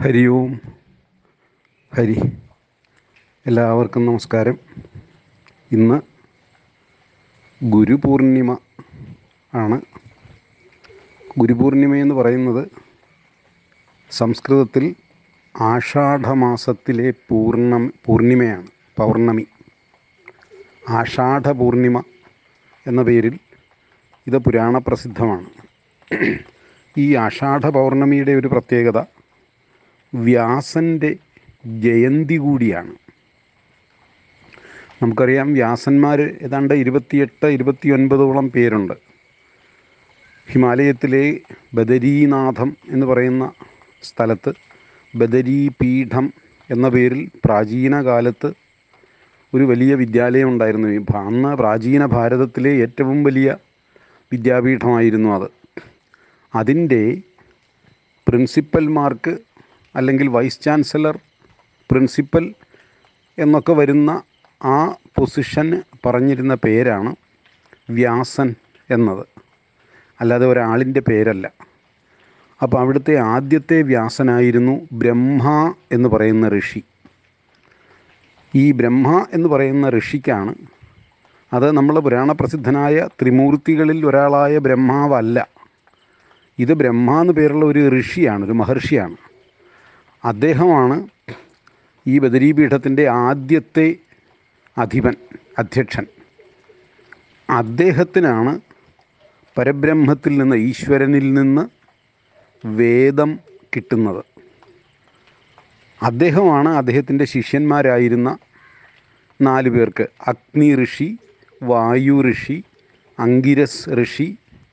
ഹരി ഓം ഹരി എല്ലാവർക്കും നമസ്കാരം ഇന്ന് ഗുരുപൂർണിമ ആണ് ഗുരുപൂർണിമ എന്ന് പറയുന്നത് സംസ്കൃതത്തിൽ ആഷാഢമാസത്തിലെ പൂർണ്ണ പൂർണിമയാണ് പൗർണമി ആഷാഢ പൂർണിമ എന്ന പേരിൽ ഇത് പുരാണ പ്രസിദ്ധമാണ് ഈ ആഷാഢ പൗർണമിയുടെ ഒരു പ്രത്യേകത വ്യാസൻ്റെ ജയന്തി കൂടിയാണ് നമുക്കറിയാം വ്യാസന്മാർ ഏതാണ്ട് ഇരുപത്തിയെട്ട് ഇരുപത്തിയൊൻപതോളം പേരുണ്ട് ഹിമാലയത്തിലെ ബദരീനാഥം എന്ന് പറയുന്ന സ്ഥലത്ത് ബദരീപീഠം എന്ന പേരിൽ പ്രാചീന കാലത്ത് ഒരു വലിയ വിദ്യാലയം ഉണ്ടായിരുന്നു ഈ ഭ- അന്ന് പ്രാചീന ഭാരതത്തിലെ ഏറ്റവും വലിയ വിദ്യാപീഠമായിരുന്നു അത് അതിൻ്റെ പ്രിൻസിപ്പൽമാർക്ക് അല്ലെങ്കിൽ വൈസ് ചാൻസലർ പ്രിൻസിപ്പൽ എന്നൊക്കെ വരുന്ന ആ പൊസിഷന് പറഞ്ഞിരുന്ന പേരാണ് വ്യാസൻ എന്നത് അല്ലാതെ ഒരാളിൻ്റെ പേരല്ല അപ്പോൾ അവിടുത്തെ ആദ്യത്തെ വ്യാസനായിരുന്നു ബ്രഹ്മ എന്ന് പറയുന്ന ഋഷി ഈ ബ്രഹ്മ എന്ന് പറയുന്ന ഋഷിക്കാണ് അത് നമ്മൾ പുരാണപ്രസിദ്ധനായ ത്രിമൂർത്തികളിൽ ഒരാളായ ബ്രഹ്മാവല്ല ഇത് ബ്രഹ്മ എന്ന് പേരുള്ള ഒരു ഋഷിയാണ് ഒരു മഹർഷിയാണ് അദ്ദേഹമാണ് ഈ ബദരീപീഠത്തിൻ്റെ ആദ്യത്തെ അധിപൻ അധ്യക്ഷൻ അദ്ദേഹത്തിനാണ് പരബ്രഹ്മത്തിൽ നിന്ന് ഈശ്വരനിൽ നിന്ന് വേദം കിട്ടുന്നത് അദ്ദേഹമാണ് അദ്ദേഹത്തിൻ്റെ ശിഷ്യന്മാരായിരുന്ന നാല് പേർക്ക് അഗ്നി ഋഷി വായു ഋഷി അങ്കിരസ് ഋഷി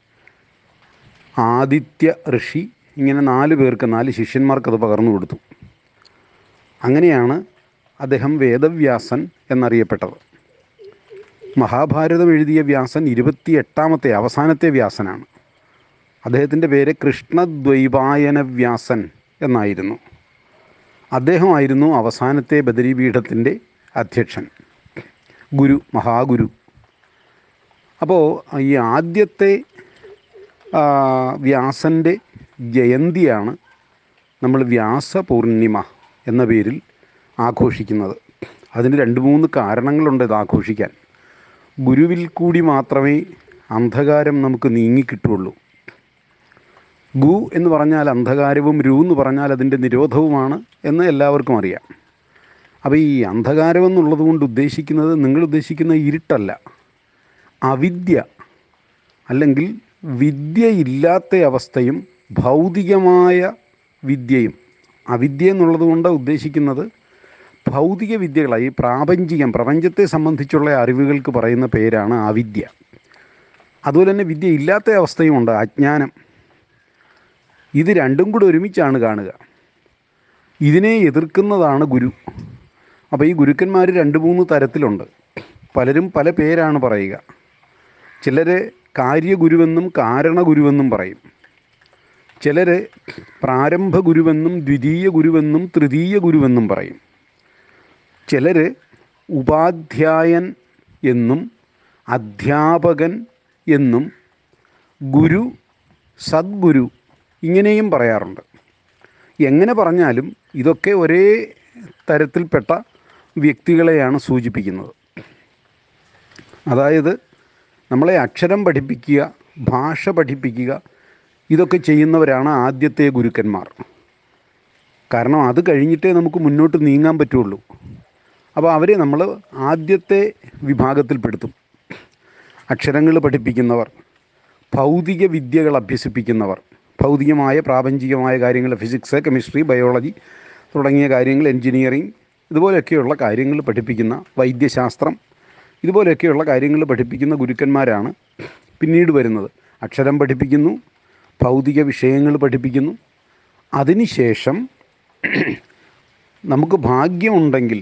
ആദിത്യ ഋഷി ഇങ്ങനെ നാല് പേർക്ക് നാല് ശിഷ്യന്മാർക്ക് അത് പകർന്നു കൊടുത്തു അങ്ങനെയാണ് അദ്ദേഹം വേദവ്യാസൻ എന്നറിയപ്പെട്ടത് മഹാഭാരതം എഴുതിയ വ്യാസൻ ഇരുപത്തി എട്ടാമത്തെ അവസാനത്തെ വ്യാസനാണ് അദ്ദേഹത്തിൻ്റെ പേര് കൃഷ്ണദ്വൈപായന വ്യാസൻ എന്നായിരുന്നു അദ്ദേഹമായിരുന്നു അവസാനത്തെ ബദരീപീഠത്തിൻ്റെ അധ്യക്ഷൻ ഗുരു മഹാഗുരു അപ്പോൾ ഈ ആദ്യത്തെ ആ, വ്യാസൻ്റെ ജയന്തിയാണ് നമ്മൾ വ്യാസപൂർണിമ എന്ന പേരിൽ ആഘോഷിക്കുന്നത് അതിന് രണ്ട് മൂന്ന് കാരണങ്ങളുണ്ട് ഇത് ആഘോഷിക്കാൻ ഗുരുവിൽ കൂടി മാത്രമേ അന്ധകാരം നമുക്ക് നീങ്ങിക്കിട്ടുള്ളൂ ഗു എന്ന് പറഞ്ഞാൽ അന്ധകാരവും രു എന്ന് പറഞ്ഞാൽ അതിൻ്റെ നിരോധവുമാണ് എന്ന് എല്ലാവർക്കും അറിയാം അപ്പോൾ ഈ അന്ധകാരം എന്നുള്ളത് കൊണ്ട് ഉദ്ദേശിക്കുന്നത് നിങ്ങൾ ഉദ്ദേശിക്കുന്ന ഇരുട്ടല്ല അവിദ്യ അല്ലെങ്കിൽ വിദ്യയില്ലാത്ത അവസ്ഥയും ഭൗതികമായ വിദ്യയും അവിദ്യ എന്നുള്ളത് കൊണ്ട് ഉദ്ദേശിക്കുന്നത് ഭൗതിക വിദ്യകളാണ് ഈ പ്രാപഞ്ചികം പ്രപഞ്ചത്തെ സംബന്ധിച്ചുള്ള അറിവുകൾക്ക് പറയുന്ന പേരാണ് അവിദ്യ അതുപോലെ തന്നെ വിദ്യ ഇല്ലാത്ത അവസ്ഥയുമുണ്ട് അജ്ഞാനം ഇത് രണ്ടും കൂടെ ഒരുമിച്ചാണ് കാണുക ഇതിനെ എതിർക്കുന്നതാണ് ഗുരു അപ്പോൾ ഈ ഗുരുക്കന്മാർ രണ്ട് മൂന്ന് തരത്തിലുണ്ട് പലരും പല പേരാണ് പറയുക ചിലർ കാര്യഗുരുവെന്നും കാരണഗുരുവെന്നും പറയും ചിലർ പ്രാരംഭ ഗുരുവെന്നും ദ്വിതീയ ഗുരുവെന്നും തൃതീയ ഗുരുവെന്നും പറയും ചിലർ ഉപാധ്യായൻ എന്നും അധ്യാപകൻ എന്നും ഗുരു സദ്ഗുരു ഇങ്ങനെയും പറയാറുണ്ട് എങ്ങനെ പറഞ്ഞാലും ഇതൊക്കെ ഒരേ തരത്തിൽപ്പെട്ട വ്യക്തികളെയാണ് സൂചിപ്പിക്കുന്നത് അതായത് നമ്മളെ അക്ഷരം പഠിപ്പിക്കുക ഭാഷ പഠിപ്പിക്കുക ഇതൊക്കെ ചെയ്യുന്നവരാണ് ആദ്യത്തെ ഗുരുക്കന്മാർ കാരണം അത് കഴിഞ്ഞിട്ടേ നമുക്ക് മുന്നോട്ട് നീങ്ങാൻ പറ്റുള്ളൂ അപ്പോൾ അവരെ നമ്മൾ ആദ്യത്തെ വിഭാഗത്തിൽപ്പെടുത്തും അക്ഷരങ്ങൾ പഠിപ്പിക്കുന്നവർ ഭൗതിക വിദ്യകൾ അഭ്യസിപ്പിക്കുന്നവർ ഭൗതികമായ പ്രാപഞ്ചികമായ കാര്യങ്ങൾ ഫിസിക്സ് കെമിസ്ട്രി ബയോളജി തുടങ്ങിയ കാര്യങ്ങൾ എൻജിനീയറിങ് ഇതുപോലെയൊക്കെയുള്ള കാര്യങ്ങൾ പഠിപ്പിക്കുന്ന വൈദ്യശാസ്ത്രം ഇതുപോലെയൊക്കെയുള്ള കാര്യങ്ങൾ പഠിപ്പിക്കുന്ന ഗുരുക്കന്മാരാണ് പിന്നീട് വരുന്നത് അക്ഷരം പഠിപ്പിക്കുന്നു ഭൗതിക വിഷയങ്ങൾ പഠിപ്പിക്കുന്നു അതിനുശേഷം നമുക്ക് ഭാഗ്യമുണ്ടെങ്കിൽ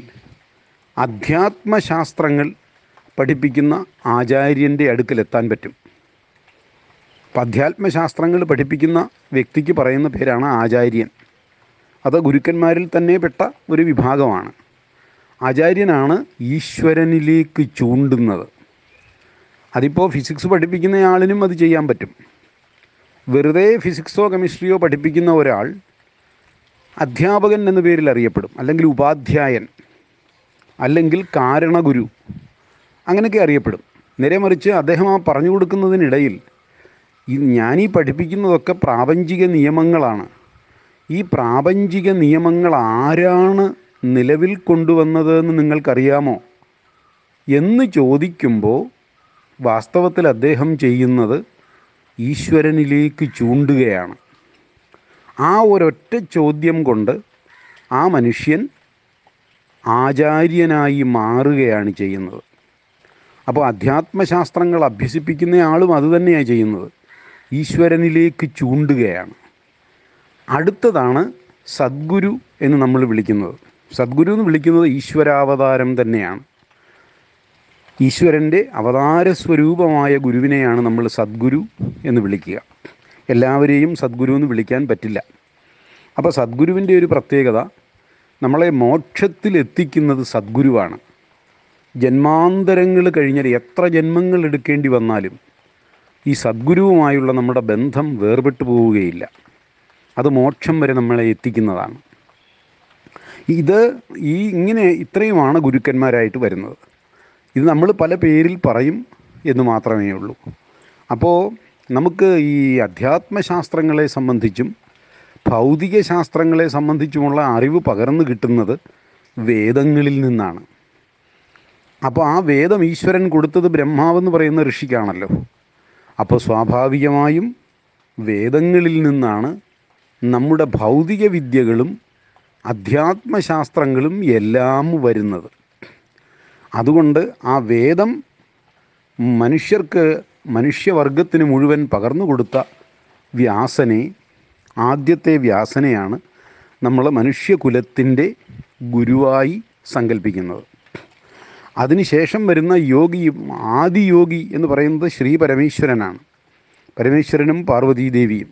അധ്യാത്മശാസ്ത്രങ്ങൾ പഠിപ്പിക്കുന്ന ആചാര്യൻ്റെ അടുക്കലെത്താൻ പറ്റും അപ്പം അധ്യാത്മശാസ്ത്രങ്ങൾ പഠിപ്പിക്കുന്ന വ്യക്തിക്ക് പറയുന്ന പേരാണ് ആചാര്യൻ അത് ഗുരുക്കന്മാരിൽ തന്നെ പെട്ട ഒരു വിഭാഗമാണ് ആചാര്യനാണ് ഈശ്വരനിലേക്ക് ചൂണ്ടുന്നത് അതിപ്പോൾ ഫിസിക്സ് പഠിപ്പിക്കുന്ന ആളിനും അത് ചെയ്യാൻ പറ്റും വെറുതെ ഫിസിക്സോ കെമിസ്ട്രിയോ പഠിപ്പിക്കുന്ന ഒരാൾ അധ്യാപകൻ എന്ന പേരിൽ അറിയപ്പെടും അല്ലെങ്കിൽ ഉപാധ്യായൻ അല്ലെങ്കിൽ കാരണഗുരു അങ്ങനെയൊക്കെ അറിയപ്പെടും നേരെ മറിച്ച് അദ്ദേഹം ആ പറഞ്ഞു കൊടുക്കുന്നതിനിടയിൽ ഈ ഞാനീ പഠിപ്പിക്കുന്നതൊക്കെ പ്രാപഞ്ചിക നിയമങ്ങളാണ് ഈ പ്രാപഞ്ചിക നിയമങ്ങൾ ആരാണ് നിലവിൽ കൊണ്ടുവന്നത് എന്ന് നിങ്ങൾക്കറിയാമോ എന്ന് ചോദിക്കുമ്പോൾ വാസ്തവത്തിൽ അദ്ദേഹം ചെയ്യുന്നത് ഈശ്വരനിലേക്ക് ചൂണ്ടുകയാണ് ആ ഒരൊറ്റ ചോദ്യം കൊണ്ട് ആ മനുഷ്യൻ ആചാര്യനായി മാറുകയാണ് ചെയ്യുന്നത് അപ്പോൾ അധ്യാത്മശാസ്ത്രങ്ങൾ അഭ്യസിപ്പിക്കുന്ന ആളും അതുതന്നെയാണ് ചെയ്യുന്നത് ഈശ്വരനിലേക്ക് ചൂണ്ടുകയാണ് അടുത്തതാണ് സദ്ഗുരു എന്ന് നമ്മൾ വിളിക്കുന്നത് സദ്ഗുരു എന്ന് വിളിക്കുന്നത് ഈശ്വരാവതാരം തന്നെയാണ് ഈശ്വരൻ്റെ അവതാര സ്വരൂപമായ ഗുരുവിനെയാണ് നമ്മൾ സദ്ഗുരു എന്ന് വിളിക്കുക എല്ലാവരെയും സദ്ഗുരു എന്ന് വിളിക്കാൻ പറ്റില്ല അപ്പോൾ സദ്ഗുരുവിൻ്റെ ഒരു പ്രത്യേകത നമ്മളെ മോക്ഷത്തിലെത്തിക്കുന്നത് സദ്ഗുരുവാണ് ജന്മാന്തരങ്ങൾ കഴിഞ്ഞാൽ എത്ര ജന്മങ്ങൾ എടുക്കേണ്ടി വന്നാലും ഈ സദ്ഗുരുവുമായുള്ള നമ്മുടെ ബന്ധം വേർപെട്ടു പോവുകയില്ല അത് മോക്ഷം വരെ നമ്മളെ എത്തിക്കുന്നതാണ് ഇത് ഈ ഇങ്ങനെ ഇത്രയുമാണ് ഗുരുക്കന്മാരായിട്ട് വരുന്നത് ഇത് നമ്മൾ പല പേരിൽ പറയും എന്ന് മാത്രമേ ഉള്ളൂ അപ്പോൾ നമുക്ക് ഈ അധ്യാത്മശാസ്ത്രങ്ങളെ സംബന്ധിച്ചും ഭൗതിക ശാസ്ത്രങ്ങളെ സംബന്ധിച്ചുമുള്ള അറിവ് പകർന്നു കിട്ടുന്നത് വേദങ്ങളിൽ നിന്നാണ് അപ്പോൾ ആ വേദം ഈശ്വരൻ കൊടുത്തത് ബ്രഹ്മാവെന്ന് പറയുന്ന ഋഷിക്കാണല്ലോ അപ്പോൾ സ്വാഭാവികമായും വേദങ്ങളിൽ നിന്നാണ് നമ്മുടെ ഭൗതിക വിദ്യകളും അധ്യാത്മശാസ്ത്രങ്ങളും എല്ലാം വരുന്നത് അതുകൊണ്ട് ആ വേദം മനുഷ്യർക്ക് മനുഷ്യവർഗത്തിന് മുഴുവൻ പകർന്നു കൊടുത്ത വ്യാസനെ ആദ്യത്തെ വ്യാസനെയാണ് നമ്മൾ മനുഷ്യകുലത്തിൻ്റെ ഗുരുവായി സങ്കല്പിക്കുന്നത് അതിനുശേഷം വരുന്ന യോഗി ആദിയോഗി എന്ന് പറയുന്നത് ശ്രീ പരമേശ്വരനാണ് പരമേശ്വരനും പാർവതീദേവിയും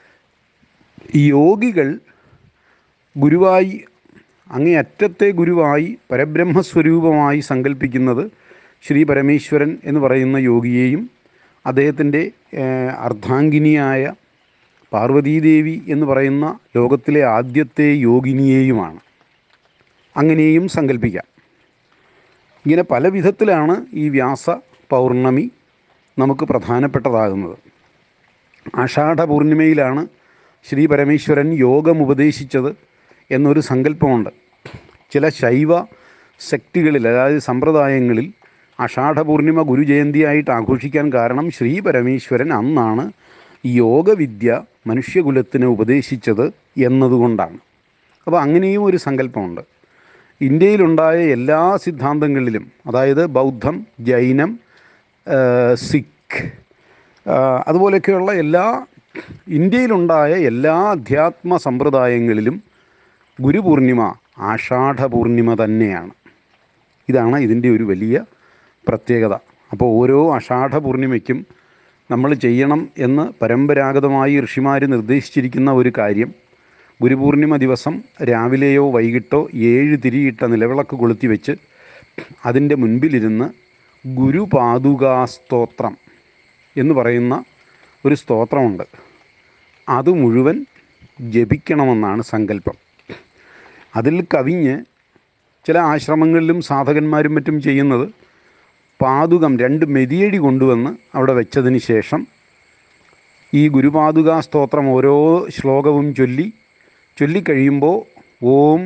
ഈ യോഗികൾ ഗുരുവായി അങ്ങേയറ്റത്തെ ഗുരുവായി പരബ്രഹ്മസ്വരൂപമായി സങ്കല്പിക്കുന്നത് ശ്രീ പരമേശ്വരൻ എന്ന് പറയുന്ന യോഗിയെയും അദ്ദേഹത്തിൻ്റെ അർദ്ധാംഗിനിയായ പാർവതീദേവി എന്ന് പറയുന്ന ലോകത്തിലെ ആദ്യത്തെ യോഗിനിയെയുമാണ് അങ്ങനെയും സങ്കല്പിക്കാം ഇങ്ങനെ പല വിധത്തിലാണ് ഈ വ്യാസ പൗർണമി നമുക്ക് പ്രധാനപ്പെട്ടതാകുന്നത് ആഷാഢ പൂർണിമയിലാണ് ശ്രീ പരമേശ്വരൻ യോഗം ഉപദേശിച്ചത് എന്നൊരു സങ്കല്പമുണ്ട് ചില ശൈവ ശക്തികളിൽ അതായത് സമ്പ്രദായങ്ങളിൽ ആഷാഢ പൂർണിമ ഗുരുജയന്തിയായിട്ട് ആഘോഷിക്കാൻ കാരണം ശ്രീ പരമേശ്വരൻ അന്നാണ് യോഗവിദ്യ മനുഷ്യകുലത്തിന് ഉപദേശിച്ചത് എന്നതുകൊണ്ടാണ് അപ്പോൾ അങ്ങനെയും ഒരു സങ്കല്പമുണ്ട് ഇന്ത്യയിലുണ്ടായ എല്ലാ സിദ്ധാന്തങ്ങളിലും അതായത് ബൗദ്ധം ജൈനം സിഖ് അതുപോലെയൊക്കെയുള്ള എല്ലാ ഇന്ത്യയിലുണ്ടായ എല്ലാ അധ്യാത്മ സമ്പ്രദായങ്ങളിലും ഗുരുപൂർണിമ ആഷാഢ പൂർണിമ തന്നെയാണ് ഇതാണ് ഇതിൻ്റെ ഒരു വലിയ പ്രത്യേകത അപ്പോൾ ഓരോ ആഷാഢ പൂർണിമയ്ക്കും നമ്മൾ ചെയ്യണം എന്ന് പരമ്പരാഗതമായി ഋഷിമാർ നിർദ്ദേശിച്ചിരിക്കുന്ന ഒരു കാര്യം ഗുരുപൂർണിമ ദിവസം രാവിലെയോ വൈകിട്ടോ ഏഴ് തിരിയിട്ട നിലവിളക്ക് കൊളുത്തി വെച്ച് അതിൻ്റെ മുൻപിലിരുന്ന് ഗുരുപാതുകാസ്തോത്രം എന്ന് പറയുന്ന ഒരു സ്തോത്രമുണ്ട് അത് മുഴുവൻ ജപിക്കണമെന്നാണ് സങ്കല്പം അതിൽ കവിഞ്ഞ് ചില ആശ്രമങ്ങളിലും സാധകന്മാരും മറ്റും ചെയ്യുന്നത് പാതുകം രണ്ട് മെതിയടി കൊണ്ടുവന്ന് അവിടെ വെച്ചതിന് ശേഷം ഈ ഗുരുപാതുകാ സ്തോത്രം ഓരോ ശ്ലോകവും ചൊല്ലി ചൊല്ലിക്കഴിയുമ്പോൾ ഓം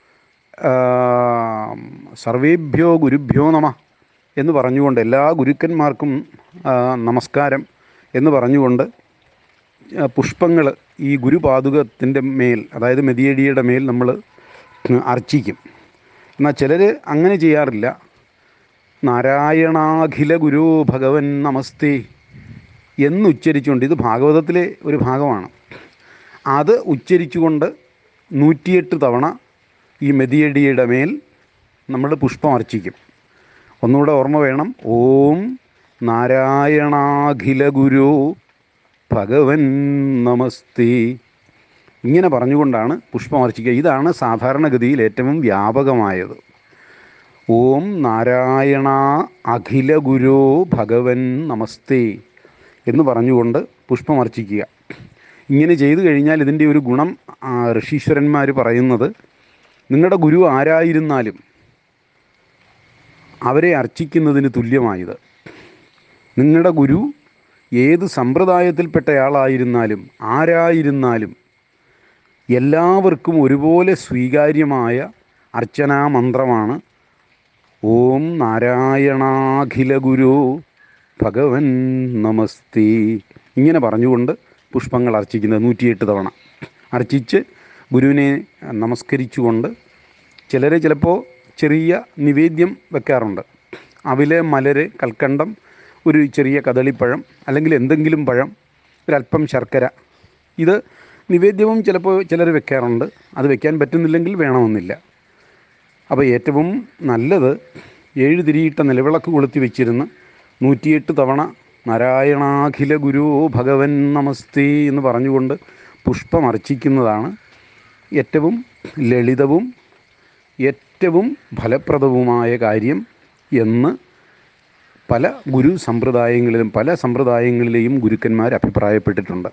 സർവേഭ്യോ ഗുരുഭ്യോ നമ എന്ന് പറഞ്ഞുകൊണ്ട് എല്ലാ ഗുരുക്കന്മാർക്കും നമസ്കാരം എന്ന് പറഞ്ഞുകൊണ്ട് പുഷ്പങ്ങൾ ഈ ഗുരുപാതുകത്തിൻ്റെ മേൽ അതായത് മെതിയടിയുടെ മേൽ നമ്മൾ അർച്ചിക്കും എന്നാൽ ചിലർ അങ്ങനെ ചെയ്യാറില്ല നാരായണാഖില ഗുരു ഭഗവൻ നമസ്തേ എന്നുച്ചരിച്ചുകൊണ്ട് ഇത് ഭാഗവതത്തിലെ ഒരു ഭാഗമാണ് അത് ഉച്ചരിച്ചുകൊണ്ട് നൂറ്റിയെട്ട് തവണ ഈ മെതിയടിയുടെ മേൽ നമ്മൾ പുഷ്പം അർച്ചിക്കും ഒന്നുകൂടെ ഓർമ്മ വേണം ഓം നാരായണാഖില ഗുരു ഭഗവൻ നമസ്തേ ഇങ്ങനെ പറഞ്ഞുകൊണ്ടാണ് പുഷ്പം അർച്ചിക്കുക ഇതാണ് സാധാരണഗതിയിൽ ഏറ്റവും വ്യാപകമായത് ഓം നാരായണ അഖില ഗുരു ഭഗവൻ നമസ്തേ എന്ന് പറഞ്ഞുകൊണ്ട് പുഷ്പം അർച്ചിക്കുക ഇങ്ങനെ ചെയ്തു കഴിഞ്ഞാൽ ഇതിൻ്റെ ഒരു ഗുണം ആ, ഋഷീശ്വരന്മാർ പറയുന്നത് നിങ്ങളുടെ ഗുരു ആരായിരുന്നാലും അവരെ അർച്ചിക്കുന്നതിന് തുല്യമായത് നിങ്ങളുടെ ഗുരു ഏത് സമ്പ്രദായത്തിൽപ്പെട്ടയാളായിരുന്നാലും ആരായിരുന്നാലും എല്ലാവർക്കും ഒരുപോലെ സ്വീകാര്യമായ അർച്ചനാ മന്ത്രമാണ് ഓം നാരായണാഖില ഗുരു ഭഗവൻ നമസ്തേ ഇങ്ങനെ പറഞ്ഞുകൊണ്ട് പുഷ്പങ്ങൾ അർച്ചിക്കുന്നത് നൂറ്റിയെട്ട് തവണ അർച്ചിച്ച് ഗുരുവിനെ നമസ്കരിച്ചുകൊണ്ട് ചിലർ ചിലപ്പോൾ ചെറിയ നിവേദ്യം വെക്കാറുണ്ട് അവിലെ മലര് കൽക്കണ്ടം ഒരു ചെറിയ കദളിപ്പഴം അല്ലെങ്കിൽ എന്തെങ്കിലും പഴം ഒരല്പം ശർക്കര ഇത് നിവേദ്യവും ചിലപ്പോൾ ചിലർ വെക്കാറുണ്ട് അത് വെക്കാൻ പറ്റുന്നില്ലെങ്കിൽ വേണമെന്നില്ല അപ്പോൾ ഏറ്റവും നല്ലത് ഏഴ് തിരിയിട്ട നിലവിളക്ക് കൊളുത്തി വെച്ചിരുന്ന് നൂറ്റിയെട്ട് തവണ നാരായണാഖില ഗുരു ഭഗവൻ നമസ്തേ എന്ന് പറഞ്ഞുകൊണ്ട് പുഷ്പം അർച്ചിക്കുന്നതാണ് ഏറ്റവും ലളിതവും ഏറ്റവും ഫലപ്രദവുമായ കാര്യം എന്ന് പല ഗുരു സമ്പ്രദായങ്ങളിലും പല സമ്പ്രദായങ്ങളിലെയും ഗുരുക്കന്മാർ അഭിപ്രായപ്പെട്ടിട്ടുണ്ട്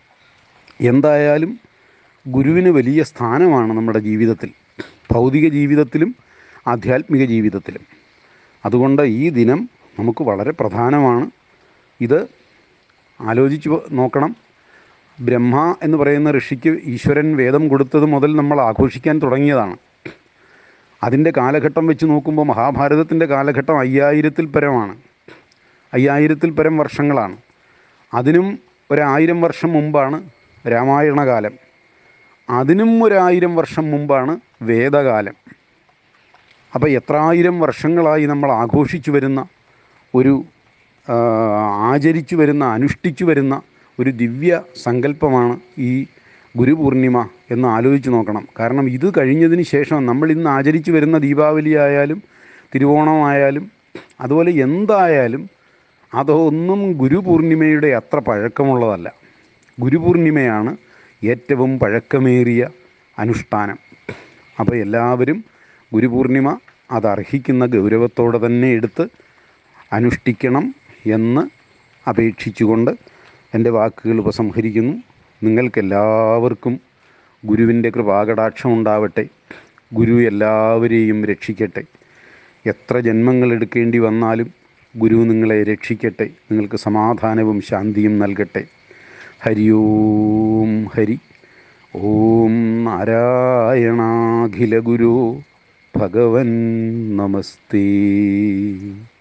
എന്തായാലും ഗുരുവിന് വലിയ സ്ഥാനമാണ് നമ്മുടെ ജീവിതത്തിൽ ഭൗതിക ജീവിതത്തിലും ആധ്യാത്മിക ജീവിതത്തിലും അതുകൊണ്ട് ഈ ദിനം നമുക്ക് വളരെ പ്രധാനമാണ് ഇത് ആലോചിച്ച് നോക്കണം ബ്രഹ്മ എന്ന് പറയുന്ന ഋഷിക്ക് ഈശ്വരൻ വേദം കൊടുത്തത് മുതൽ നമ്മൾ ആഘോഷിക്കാൻ തുടങ്ങിയതാണ് അതിൻ്റെ കാലഘട്ടം വെച്ച് നോക്കുമ്പോൾ മഹാഭാരതത്തിൻ്റെ കാലഘട്ടം അയ്യായിരത്തിൽ പരമാണ് അയ്യായിരത്തിൽ പരം വർഷങ്ങളാണ് അതിനും ഒരായിരം വർഷം മുമ്പാണ് രാമായണകാലം അതിനും ഒരായിരം വർഷം മുമ്പാണ് വേദകാലം അപ്പോൾ എത്രായിരം വർഷങ്ങളായി നമ്മൾ ആഘോഷിച്ചു വരുന്ന ഒരു ആ, ആചരിച്ചു വരുന്ന അനുഷ്ഠിച്ചു വരുന്ന ഒരു ദിവ്യ സങ്കല്പമാണ് ഈ ഗുരുപൂർണിമ എന്ന് ആലോചിച്ച് നോക്കണം കാരണം ഇത് കഴിഞ്ഞതിന് ശേഷം നമ്മൾ ഇന്ന് ആചരിച്ചു വരുന്ന ദീപാവലി ആയാലും തിരുവോണമായാലും അതുപോലെ എന്തായാലും അതൊന്നും ഗുരുപൂർണിമയുടെ അത്ര പഴക്കമുള്ളതല്ല ഗുരുപൂർണിമയാണ് ഏറ്റവും പഴക്കമേറിയ അനുഷ്ഠാനം അപ്പോൾ എല്ലാവരും ഗുരുപൂർണിമ അത് അർഹിക്കുന്ന ഗൗരവത്തോടെ തന്നെ എടുത്ത് അനുഷ്ഠിക്കണം എന്ന് അപേക്ഷിച്ചുകൊണ്ട് എൻ്റെ വാക്കുകൾ ഉപസംഹരിക്കുന്നു നിങ്ങൾക്കെല്ലാവർക്കും ഗുരുവിൻ്റെ കൃപാകടാക്ഷം ഉണ്ടാവട്ടെ ഗുരു എല്ലാവരെയും രക്ഷിക്കട്ടെ എത്ര ജന്മങ്ങൾ എടുക്കേണ്ടി വന്നാലും ഗുരു നിങ്ങളെ രക്ഷിക്കട്ടെ നിങ്ങൾക്ക് സമാധാനവും ശാന്തിയും നൽകട്ടെ ഹരി ഓം ഹരി ഓം നാരായണാഖില ഗുരു ഭഗവൻ നമസ്തേ